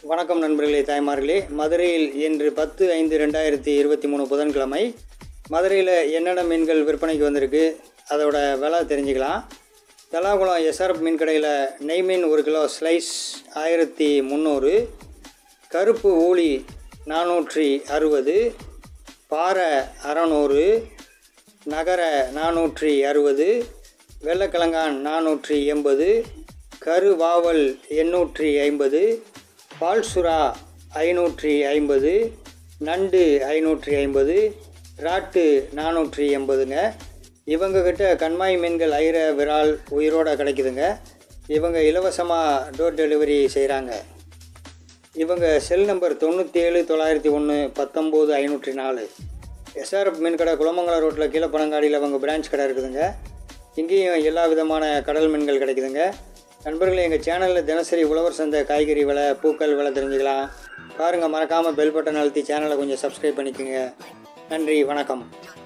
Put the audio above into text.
வணக்கம் நண்பர்களே தாய்மார்களே மதுரையில் இன்று பத்து ஐந்து ரெண்டாயிரத்தி இருபத்தி மூணு புதன்கிழமை மதுரையில் என்னென்ன மீன்கள் விற்பனைக்கு வந்திருக்கு அதோட விலை தெரிஞ்சுக்கலாம் தலாகுளம் எஸ்ஆர்எஃப் மீன் கடையில் நெய் மீன் ஒரு கிலோ ஸ்லைஸ் ஆயிரத்தி முந்நூறு கருப்பு ஊளி நானூற்றி அறுபது பாறை அறநூறு நகர நானூற்றி அறுபது வெள்ளைக்கிழங்கான் நானூற்றி எண்பது கருவாவல் எண்ணூற்றி ஐம்பது பால்சுறா ஐநூற்றி ஐம்பது நண்டு ஐநூற்றி ஐம்பது ராட்டு நானூற்றி எண்பதுங்க இவங்கக்கிட்ட கண்மாய் மீன்கள் ஐர விரால் உயிரோட கிடைக்குதுங்க இவங்க இலவசமாக டோர் டெலிவரி செய்கிறாங்க இவங்க செல் நம்பர் தொண்ணூற்றி ஏழு தொள்ளாயிரத்தி ஒன்று பத்தொம்போது ஐநூற்றி நாலு எஸ்ஆர்எஃப் மீன் கடை குளமங்கலம் ரோட்டில் கீழே பனங்காடியில் அவங்க பிரான்ச் கடை இருக்குதுங்க இங்கேயும் எல்லா விதமான கடல் மீன்கள் கிடைக்குதுங்க நண்பர்களே எங்கள் சேனலில் தினசரி உழவர் சந்தை காய்கறி விலை பூக்கள் விலை தெரிஞ்சுக்கலாம் பாருங்கள் மறக்காமல் பெல் பட்டன் அழுத்தி சேனலை கொஞ்சம் சப்ஸ்கிரைப் பண்ணிக்கோங்க நன்றி வணக்கம்